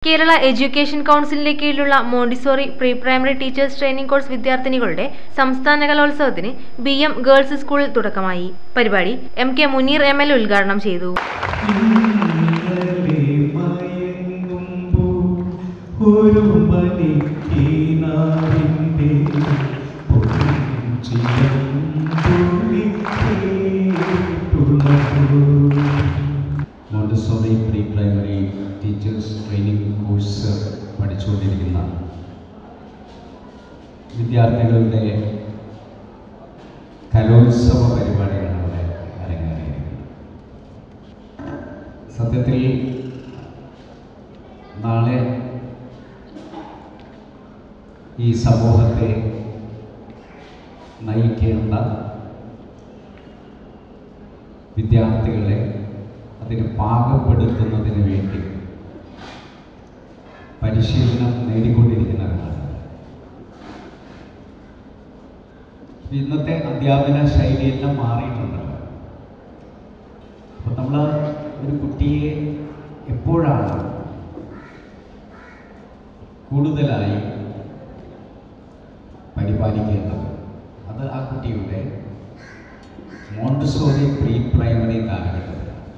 Kerala education കൗൺസിലിന്റെ കീഴിലുള്ള Montessori pre primary teachers training course വിദ്യാർത്ഥിനികളുടെ സംസ്ഥാന കലോത്സവത്തിന് ബി എം ഗേൾസ് സ്കൂളിൽ തുടക്കമായി പരിപാടി M K Muneer M L ഉദ്ഘാടനം ചെയ്തു ഇന്നലെ മയങ്ങുമ്പോൾ ഒരു മണിക്കീനാവിൻ്റെ പൊൻചിലമ്പൊലി കേട്ടുണർന്നു. Montessori pre primary teachers training course പഠിച്ചുകൊണ്ടിരിക്കുന്ന വിദ്യാർത്ഥികളുടെ കലോത്സവ പരിപാടികളാണ് അവിടെ അരങ്ങേറിയിരിക്കുന്നത് സത്യത്തിൽ നാളെ ഈ സമൂഹത്തെ നയിക്കേണ്ട വിദ്യാർത്ഥികളെ അതിന് പാകപ്പെടുത്തുന്നതിന് വേണ്ടി പരിശീലനം നേടിക്കൊണ്ടിരിക്കുന്നവരാണ് ഇന്നത്തെ അധ്യാപന ശൈലിയെല്ലാം മാറിയിട്ടുണ്ടല്ലോ അപ്പം നമ്മൾ ഒരു കുട്ടിയെ എപ്പോഴാണ് കൂടുതലായി പരിപാലിക്കേണ്ടത് അത് ആ കുട്ടിയുടെ മോണ്ടസോറി പ്രീ പ്രൈമറി കാലഘട്ടത്തിലാണ്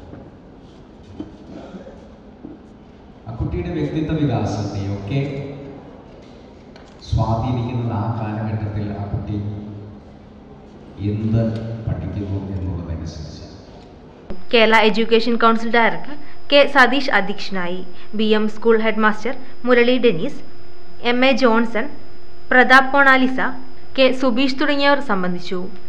ആ കുട്ടിയുടെ വ്യക്തിത്വ വികാസത്തെയൊക്കെ സ്വാധീനിക്കുന്നത് ആ കാലഘട്ടത്തിൽ ആ കുട്ടി എന്ത് പഠിക്കുന്നു എന്നുള്ളതനുസരിച്ച് Kerala education council director K Satheesh അധ്യക്ഷനായി B M school head master Murali Dennis M A Johnson Pratap Ponalisa K Subeesh തുടങ്ങിയവർ സംബന്ധിച്ചു